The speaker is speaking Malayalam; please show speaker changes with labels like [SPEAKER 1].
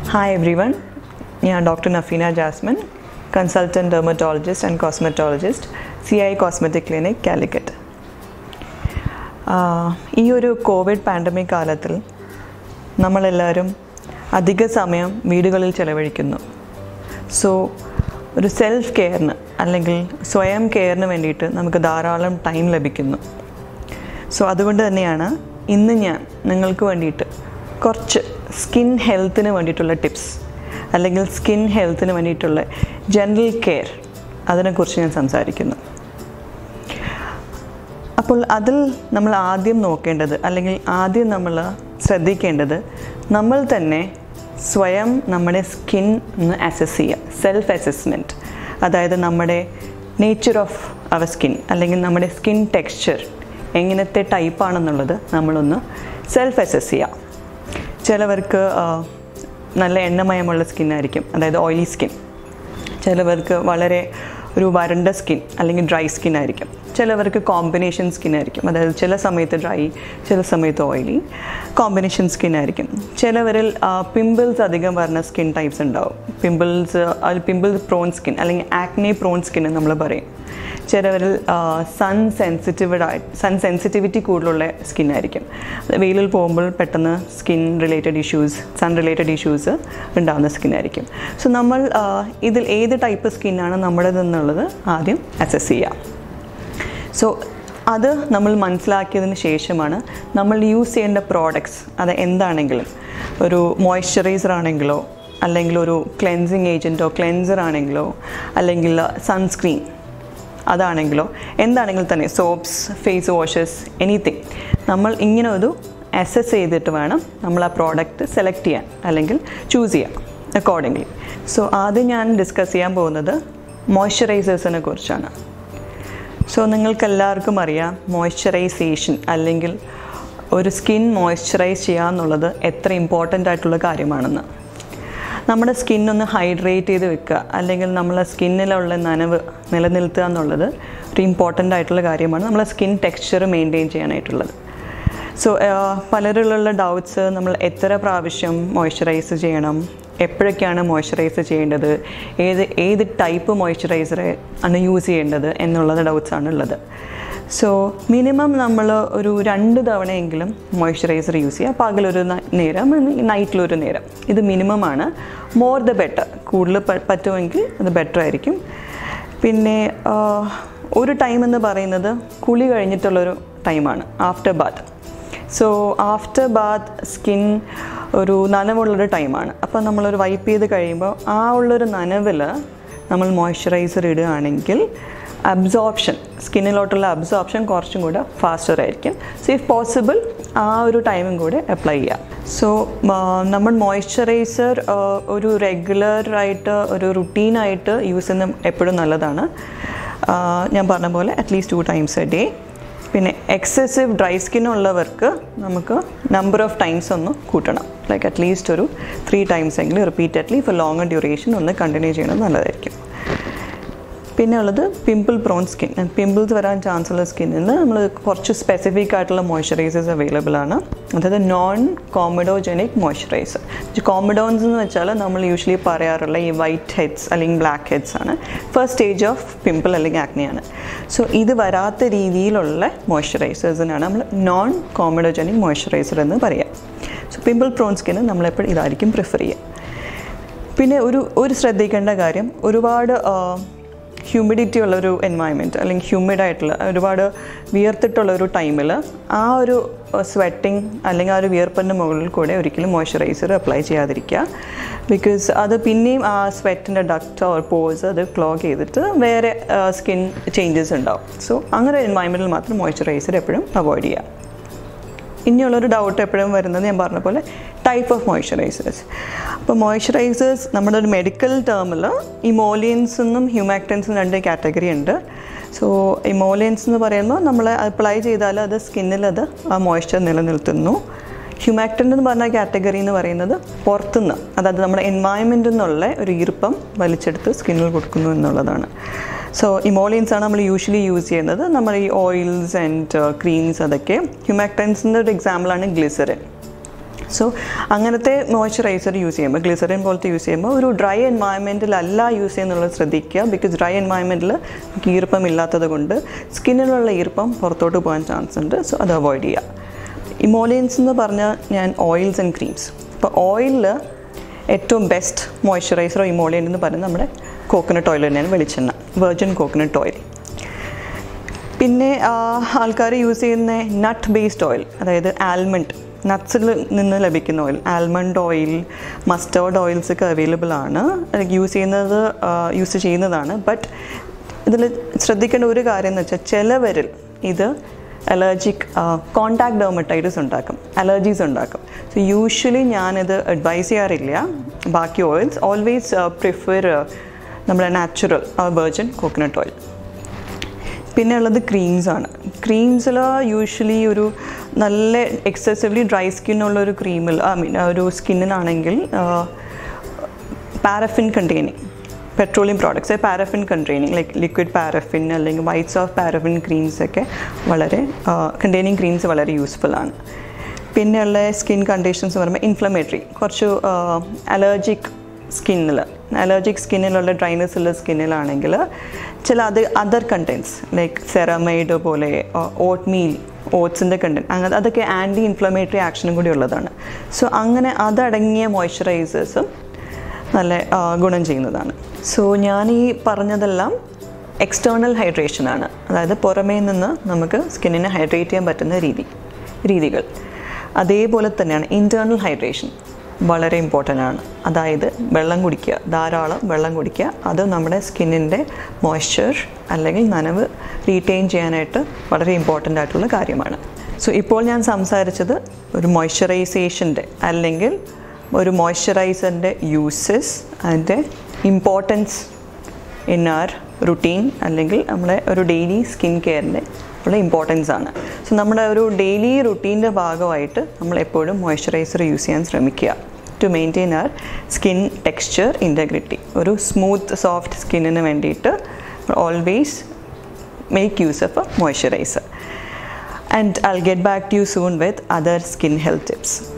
[SPEAKER 1] ഹായ് എവ്രി വൺ ഞാൻ doctor Nafeena Jasmine consultant dermatologist and cosmetologist C I cosmetic clinic Calicut ഈ ഒരു കോവിഡ് പാൻഡമിക് കാലത്തിൽ നമ്മളെല്ലാവരും അധിക സമയം വീടുകളിൽ ചെലവഴിക്കുന്നു സോ ഒരു സെൽഫ് കെയറിന് അല്ലെങ്കിൽ സ്വയം കെയറിന് വേണ്ടിയിട്ട് നമുക്ക് ധാരാളം ടൈം ലഭിക്കുന്നു സോ അതുകൊണ്ട് തന്നെയാണ് ഇന്ന് ഞാൻ നിങ്ങൾക്ക് വേണ്ടിയിട്ട് കുറച്ച് സ്കിൻ ഹെൽത്തിന് വേണ്ടിയിട്ടുള്ള ടിപ്സ് അല്ലെങ്കിൽ സ്കിൻ ഹെൽത്തിന് വേണ്ടിയിട്ടുള്ള ജനറൽ കെയർ അതിനെക്കുറിച്ച് ഞാൻ സംസാരിക്കുന്നു അപ്പോൾ അതിൽ നമ്മൾ ആദ്യം നോക്കേണ്ടത് അല്ലെങ്കിൽ ആദ്യം നമ്മൾ ശ്രദ്ധിക്കേണ്ടത് നമ്മൾ തന്നെ സ്വയം നമ്മുടെ സ്കിൻ ഒന്ന് അസസ് ചെയ്യുക സെൽഫ് അസസ്മെൻറ്റ് അതായത് നമ്മുടെ നേച്ചർ ഓഫ് അവർ സ്കിൻ അല്ലെങ്കിൽ നമ്മുടെ സ്കിൻ ടെക്സ്ചർ എങ്ങനത്തെ ടൈപ്പാണെന്നുള്ളത് നമ്മളൊന്ന് സെൽഫ് അസസ് ചെയ്യുക ചിലവർക്ക് നല്ല എണ്ണമയമുള്ള സ്കിന്നായിരിക്കും അതായത് ഓയിലി സ്കിൻ ചിലവർക്ക് വളരെ ഒരു വരണ്ട സ്കിൻ അല്ലെങ്കിൽ ഡ്രൈ സ്കിൻ ആയിരിക്കും ചിലവർക്ക് കോമ്പിനേഷൻ സ്കിൻ ആയിരിക്കും അതായത് ചില സമയത്ത് ഡ്രൈ ചില സമയത്ത് ഓയിലി കോമ്പിനേഷൻ സ്കിൻ ആയിരിക്കും ചിലവരിൽ പിമ്പിൾസ് അധികം വരുന്ന സ്കിൻ ടൈപ്സ് ഉണ്ടാവും പിമ്പിൾസ് പിമ്പിൾ പ്രോൺ സ്കിൻ അല്ലെങ്കിൽ ആക്നെ പ്രോൺ സ്കിൻ എന്ന് നമ്മൾ പറയും ചിലവരിൽ സൺ സെൻസിറ്റീവഡ് സൺ സെൻസിറ്റിവിറ്റി കൂടുതലുള്ള സ്കിൻ ആയിരിക്കും വെയിലിൽ പോകുമ്പോൾ പെട്ടെന്ന് skin related issues sun related issues ഉണ്ടാകുന്ന സ്കിൻ ആയിരിക്കും സോ നമ്മൾ ഇതിൽ ഏത് ടൈപ്പ് സ്കിന്നാണ് നമ്മുടേതെന്നുള്ളത് ആദ്യം അസസ് ചെയ്യാം സോ അത് നമ്മൾ മനസ്സിലാക്കിയതിന് ശേഷമാണ് നമ്മൾ യൂസ് ചെയ്യേണ്ട പ്രോഡക്ട്സ് അത് എന്താണെങ്കിലും ഒരു മോയ്സ്ചറൈസർ ആണെങ്കിലോ അല്ലെങ്കിൽ ഒരു ക്ലെൻസിങ് ഏജൻറ്റോ ക്ലെൻസർ ആണെങ്കിലോ അല്ലെങ്കിൽ സൺസ്ക്രീൻ അതാണെങ്കിലോ എന്താണെങ്കിൽ തന്നെ സോപ്സ് ഫേസ് വാഷസ് എനിത്തിങ് നമ്മൾ ഇങ്ങനെ ഒരു അസസ് ചെയ്തിട്ട് വേണം നമ്മൾ ആ പ്രോഡക്റ്റ് സെലക്ട് ചെയ്യാൻ അല്ലെങ്കിൽ ചൂസ് ചെയ്യാം അക്കോർഡിംഗ്ലി സോ ആദ്യം ഞാൻ ഡിസ്കസ് ചെയ്യാൻ പോകുന്നത് മോയ്സ്ചറൈസേഴ്സിനെ കുറിച്ചാണ് സോ നിങ്ങൾക്കെല്ലാവർക്കും അറിയാം മോയ്സ്ചറൈസേഷൻ അല്ലെങ്കിൽ ഒരു സ്കിൻ മോയ്സ്ചറൈസ് ചെയ്യുക എന്നുള്ളത് എത്ര ഇമ്പോർട്ടൻ്റ് ആയിട്ടുള്ള കാര്യമാണെന്ന് നമ്മുടെ സ്കിന്നൊന്ന് ഹൈഡ്രേറ്റ് ചെയ്ത് വെക്കുക അല്ലെങ്കിൽ നമ്മളെ സ്കിന്നിലുള്ള നനവ് നിലനിർത്തുക എന്നുള്ളത് ഒരു ഇമ്പോർട്ടൻ്റ് ആയിട്ടുള്ള കാര്യമാണ് നമ്മളെ സ്കിൻ ടെക്സ്ചർ മെയിൻറ്റെയിൻ ചെയ്യാനായിട്ടുള്ളത് സോ പലരിലുള്ള ഡൗട്ട്സ് നമ്മൾ എത്ര പ്രാവശ്യം മോയ്സ്ചറൈസ് ചെയ്യണം എപ്പോഴൊക്കെയാണ് മോയ്സ്ചറൈസ് ചെയ്യേണ്ടത് ഏത് ഏത് ടൈപ്പ് മോയ്സ്ചറൈസർ ആണ് യൂസ് ചെയ്യേണ്ടത് എന്നുള്ളത് ഡൗട്ട്സാണ് ഉള്ളത് സോ മിനിമം നമ്മൾ ഒരു രണ്ട് തവണയെങ്കിലും മോയ്സ്ചറൈസർ യൂസ് ചെയ്യുക പകലൊരു നേരം നൈറ്റിലൊരു നേരം ഇത് മിനിമമാണ് മോർ ദ ബെറ്റർ കൂടുതൽ പറ്റുമെങ്കിൽ അത് ബെറ്റർ ആയിരിക്കും പിന്നെ ഒരു ടൈം എന്ന് പറയുന്നത് കുളി കഴിഞ്ഞിട്ടുള്ളൊരു ടൈമാണ് after bath so after bath skin ഒരു നനവുള്ളൊരു ടൈമാണ് അപ്പോൾ നമ്മളൊരു വൈപ്പ് ചെയ്ത് കഴിയുമ്പോൾ ആ ഉള്ളൊരു നനവിൽ നമ്മൾ മോയ്സ്ചറൈസർ ഇടുകയാണെങ്കിൽ അബ്സോർപ്ഷൻ സ്കിന്നിലോട്ടുള്ള അബ്സോർപ്ഷൻ കുറച്ചും കൂടെ ഫാസ്റ്റർ ആയിരിക്കും സോ ഇഫ് പോസിബിൾ ആ ഒരു ടൈമും കൂടെ അപ്ലൈ ചെയ്യാം സോ നമ്മൾ മോയ്സ്ചറൈസർ ഒരു റെഗുലറായിട്ട് ഒരു റുട്ടീനായിട്ട് യൂസ് ചെയ്യുന്ന എപ്പോഴും നല്ലതാണ് ഞാൻ പറഞ്ഞ പോലെ at least two times a day പിന്നെ എക്സസീവ് ഡ്രൈ സ്കിൻ ഉള്ളവർക്ക് നമുക്ക് നമ്പർ ഓഫ് ടൈംസ് ഒന്ന് കൂട്ടണം ലൈക്ക് അറ്റ്ലീസ്റ്റ് ഒരു ത്രീ ടൈംസ് എങ്കിലും റിപ്പീറ്റഡ്ലി ഫോർ ലോങ്ങർ ഡ്യൂറേഷൻ ഒന്ന് കണ്ടിന്യൂ ചെയ്യണത് നല്ലതായിരിക്കും പിന്നെ ഉള്ളത് പിമ്പിൾ പ്രോൺ സ്കിൻ പിമ്പിൾസ് വരാൻ ചാൻസ് ഉള്ള സ്കിന്നിൽ നമ്മൾ കുറച്ച് സ്പെസിഫിക് ആയിട്ടുള്ള മോയ്സ്ചറൈസേഴ്സ് അവൈലബിൾ ആണ് അതായത് നോൺ കോമഡോജനിക് മോയ്സ്ചറൈസർ കോമഡോൺസ് എന്ന് വെച്ചാൽ നമ്മൾ യൂഷ്വലി പറയാറുള്ള ഈ വൈറ്റ് ഹെഡ്സ് അല്ലെങ്കിൽ ബ്ലാക്ക് ഹെഡ്സ് ആണ് ഫസ്റ്റ് സ്റ്റേജ് ഓഫ് പിമ്പിൾ അല്ലെങ്കിൽ ആക്നെയാണ് സോ ഇത് വരാത്ത രീതിയിലുള്ള മോയ്സ്ചറൈസേഴ്സിനാണ് നമ്മൾ നോൺ കോമഡോജനിക് മോയ്സ്ചറൈസർ എന്ന് പറയാം സോ പിമ്പിൾ പ്രോൺ സ്കിന്ന് നമ്മളെപ്പോഴും ഇതായിരിക്കും പ്രിഫർ ചെയ്യുക പിന്നെ ഒരു ഒരു ശ്രദ്ധിക്കേണ്ട കാര്യം ഒരുപാട് ഹ്യൂമിഡിറ്റി ഉള്ള ഒരു എൻവയൺമെൻറ്റ് അല്ലെങ്കിൽ ഹ്യൂമിഡ് ആയിട്ടുള്ള ഒരുപാട് വിയർത്തിട്ടുള്ള ഒരു ടൈമിൽ ആ ഒരു സ്വെറ്റിംഗ് അല്ലെങ്കിൽ ആ ഒരു വിയർപ്പിൻ്റെ മുകളിൽ കൂടെ ഒരിക്കലും മോയ്സ്ചറൈസർ അപ്ലൈ ചെയ്യാതിരിക്കുക ബിക്കോസ് അത് പിന്നെയും ആ സ്വെറ്റിൻ്റെ ഡക്റ്റ് ഓർ പോസ് അത് ക്ലോഗ് ചെയ്തിട്ട് വേറെ സ്കിൻ ചേഞ്ചസ് ഉണ്ടാവും സോ അങ്ങനെ എൻവയൺമെൻറ്റിൽ മാത്രം മോയ്സ്ചറൈസർ എപ്പോഴും അവോയ്ഡ് ചെയ്യുക ഇനിയുള്ളൊരു ഡൗട്ട് എപ്പോഴും വരുന്നത് ഞാൻ പറഞ്ഞ പോലെ ടൈപ്പ് ഓഫ് മോയ്സ്ചറൈസേഴ്സ് അപ്പോൾ മോയ്സ്ചറൈസേഴ്സ് നമ്മുടെ ഒരു മെഡിക്കൽ ടേമിൽ ഇമോലിയൻസ് എന്നും ഹ്യൂമാക്ടൻസും രണ്ട് കാറ്റഗറി ഉണ്ട് സോ ഇമോലിയൻസ് എന്ന് പറയുമ്പോൾ നമ്മൾ അപ്ലൈ ചെയ്താൽ അത് സ്കിന്നിൽ അത് ആ മോയ്സ്ചർ നിലനിർത്തുന്നു ഹ്യൂമാക്ടൻ എന്ന് പറഞ്ഞ കാറ്റഗറി എന്ന് പറയുന്നത് പുറത്തുനിന്ന് അതായത് നമ്മുടെ എൻവയൺമെൻറ്റിൽ നിന്നുള്ള ഒരു ഈർപ്പം വലിച്ചെടുത്ത് സ്കിന്നിൽ കൊടുക്കുന്നു എന്നുള്ളതാണ് സോ ഇമോളിയൻസ് ആണ് നമ്മൾ യൂഷ്വലി യൂസ് ചെയ്യുന്നത് നമ്മൾ ഈ ഓയിൽസ് ആൻഡ് ക്രീംസ് അതൊക്കെ ഹ്യൂമാക്ടൻസിൻ്റെ ഒരു എക്സാമ്പിളാണ് ഗ്ലിസറിൻ സോ അങ്ങനത്തെ മോയ്സ്ചറൈസർ യൂസ് ചെയ്യുമ്പോൾ ഗ്ലിസറിൻ പോലത്തെ യൂസ് ചെയ്യുമ്പോൾ ഒരു ഡ്രൈ എൻവയൺമെൻറ്റിലല്ല യൂസ് ചെയ്യുന്നുള്ളത് ശ്രദ്ധിക്കുക ബിക്കോസ് ഡ്രൈ എൻവയൺമെൻറ്റിൽ ഈർപ്പം ഇല്ലാത്തത് കൊണ്ട് സ്കിന്നിലുള്ള ഈർപ്പം പുറത്തോട്ട് പോകാൻ ചാൻസ് ഉണ്ട് സോ അത് അവോയ്ഡ് ചെയ്യുക ഇമോളിയൻസ് എന്ന് പറഞ്ഞാൽ ഞാൻ ഓയിൽസ് ആൻഡ് ക്രീംസ് ഇപ്പോൾ ഓയിലിൽ ഏറ്റവും ബെസ്റ്റ് മോയ്സ്ചറൈസറോ ഇമോളിയൻ എന്ന് പറയുന്നത് നമ്മുടെ കോക്കനട്ട് ഓയിൽ തന്നെയാണ് വെളിച്ചെണ്ണ വെർജിൻ കോക്കനട്ട് ഓയിൽ പിന്നെ ആൾക്കാർ യൂസ് ചെയ്യുന്ന നട്ട് ബേസ്ഡ് ഓയിൽ അതായത് ആൽമണ്ട് നട്ട്സിൽ നിന്ന് ലഭിക്കുന്ന oil almond oil mustard oils ഒക്കെ അവൈലബിൾ ആണ് യൂസ് ചെയ്യുന്നത് യൂസ് ചെയ്യുന്നതാണ് ബട്ട് ഇതിൽ ശ്രദ്ധിക്കേണ്ട ഒരു കാര്യം എന്ന് വെച്ചാൽ ചിലവരിൽ ഇത് അലർജിക് കോണ്ടാക്ട് ഡെർമറ്റൈറ്റിസ് ഉണ്ടാക്കും അലർജീസ് ഉണ്ടാക്കും സോ യൂഷ്വലി ഞാനിത് അഡ്വൈസ് ചെയ്യാറില്ല ബാക്കി ഓയിൽസ് ഓൾവേസ് പ്രിഫർ നമ്മുടെ നാച്ചുറൽ വെർജിൻ കോക്കനട്ട് ഓയിൽ പിന്നെ ഉള്ളത് ക്രീംസ് ആണ് ക്രീംസിൽ യൂഷ്വലി ഒരു നല്ല എക്സസീവ്ലി ഡ്രൈ സ്കിന്നുള്ള ഒരു ക്രീമിൽ ഐ മീൻ ഒരു സ്കിന്നിനാണെങ്കിൽ paraffin containing petroleum products paraffin containing like liquid paraffin അല്ലെങ്കിൽ വൈറ്റ്സ് ഓഫ് പാരഫിൻ ക്രീംസ് ഒക്കെ വളരെ കണ്ടെയ്നിങ് ക്രീംസ് വളരെ യൂസ്ഫുൾ ആണ് പിന്നെയുള്ള സ്കിൻ കണ്ടീഷൻസ് പറയുമ്പോൾ ഇൻഫ്ലമേറ്ററി കുറച്ച് അലർജിക് സ്കിന്നിൽ അലർജിക് സ്കിന്നിലുള്ള ഡ്രൈനസ് ഉള്ള സ്കിന്നിലാണെങ്കിൽ ചില അത് അതർ കണ്ടൻസ് ലൈക്ക് സെറമൈഡ് പോലെ ഓട്ട് മീൽ ഓട്സിൻ്റെ കണ്ടൻറ്റ് അങ്ങനെ അതൊക്കെ ആൻറ്റി ഇൻഫ്ലമേറ്ററി ആക്ഷനും കൂടി ഉള്ളതാണ് സോ അങ്ങനെ അതടങ്ങിയ മോയ്സ്ചറൈസേഴ്സും നല്ല ഗുണം ചെയ്യുന്നതാണ് സോ ഞാൻ ഈ പറഞ്ഞതെല്ലാം എക്സ്റ്റേണൽ ഹൈഡ്രേഷനാണ് അതായത് പുറമേ നിന്ന് നമുക്ക് സ്കിന്നിനെ ഹൈഡ്രേറ്റ് ചെയ്യാൻ പറ്റുന്ന രീതി രീതികൾ അതേപോലെ തന്നെയാണ് ഇൻറ്റേർണൽ ഹൈഡ്രേഷൻ വളരെ ഇമ്പോർട്ടൻ്റ് ആണ് അതായത് വെള്ളം കുടിക്കുക ധാരാളം വെള്ളം കുടിക്കുക അത് നമ്മുടെ സ്കിന്നിൻ്റെ മോയ്സ്ചർ അല്ലെങ്കിൽ നനവ് റീറ്റെയിൻ ചെയ്യാനായിട്ട് വളരെ ഇമ്പോർട്ടൻ്റ് ആയിട്ടുള്ള കാര്യമാണ് സോ ഇപ്പോൾ ഞാൻ സംസാരിച്ചത് ഒരു മോയ്സ്ചറൈസേഷൻ്റെ അല്ലെങ്കിൽ ഒരു മോയ്സ്ചറൈസറിൻ്റെ യൂസസ് അതിൻ്റെ ഇമ്പോർട്ടൻസ് ഇൻ ആർ റുട്ടീൻ അല്ലെങ്കിൽ നമ്മുടെ ഒരു ഡെയിലി സ്കിൻ കെയറിൻ്റെ ഉള്ള ഇമ്പോർട്ടൻസ് ആണ് സോ നമ്മുടെ ഒരു ഡെയിലി റുട്ടീൻ്റെ ഭാഗമായിട്ട് നമ്മൾ എപ്പോഴും മോയ്സ്ചറൈസർ യൂസ് ചെയ്യാൻ ശ്രമിക്കുക to maintain our skin texture integrity ഒരു സ്മൂത്ത് സോഫ്റ്റ് സ്കിന്നിന് വേണ്ടിയിട്ട് always make use of a moisturiser and I get back to you soon with other skin health tips